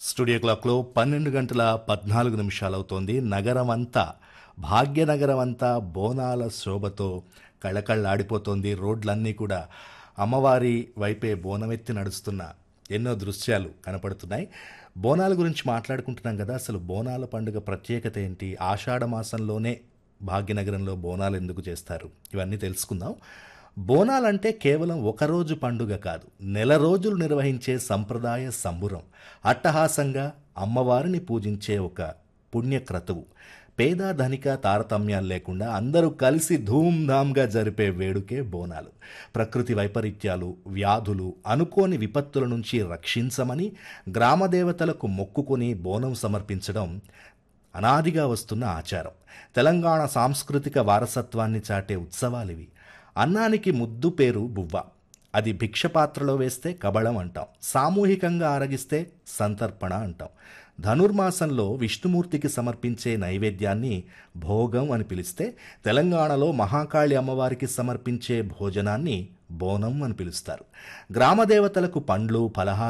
studio క్లాక్లో పన్నెండు గంటల పద్నాలుగు నిమిషాలవుతోంది నగరం అంతా భాగ్యనగరం అంతా బోనాల శోభతో కళకళలాడిపోతోంది రోడ్లన్నీ కూడా అమ్మవారి వైపే బోనమెత్తి నడుస్తున్న ఎన్నో దృశ్యాలు కనపడుతున్నాయి బోనాల గురించి మాట్లాడుకుంటున్నాం కదా అసలు బోనాల పండుగ ప్రత్యేకత ఏంటి ఆషాఢ మాసంలోనే భాగ్యనగరంలో బోనాలు ఎందుకు చేస్తారు ఇవన్నీ తెలుసుకుందాం బోనాలంటే కేవలం ఒకరోజు పండుగ కాదు నెల రోజులు నిర్వహించే సంప్రదాయ సంబురం అట్టహాసంగా అమ్మవారిని పూజించే ఒక పుణ్యక్రతువు పేద ధనిక తారతమ్యాలు లేకుండా అందరూ కలిసి ధూమ్ధామ్గా జరిపే వేడుకే బోనాలు ప్రకృతి వైపరీత్యాలు వ్యాధులు అనుకోని విపత్తుల నుంచి రక్షించమని గ్రామదేవతలకు మొక్కుకొని బోనం సమర్పించడం అనాదిగా వస్తున్న ఆచారం తెలంగాణ సాంస్కృతిక వారసత్వాన్ని చాటే ఉత్సవాలివి అన్నానికి ముద్దు పేరు బువ్వ అది భిక్ష పాత్రలో వేస్తే కబళం అంటాం సామూహికంగా ఆరగిస్తే సంతర్పణ అంటాం ధనుర్మాసంలో విష్ణుమూర్తికి సమర్పించే నైవేద్యాన్ని భోగం అని పిలిస్తే తెలంగాణలో మహాకాళి అమ్మవారికి సమర్పించే భోజనాన్ని బోనం అని పిలుస్తారు గ్రామదేవతలకు పండ్లు ఫలహారాలు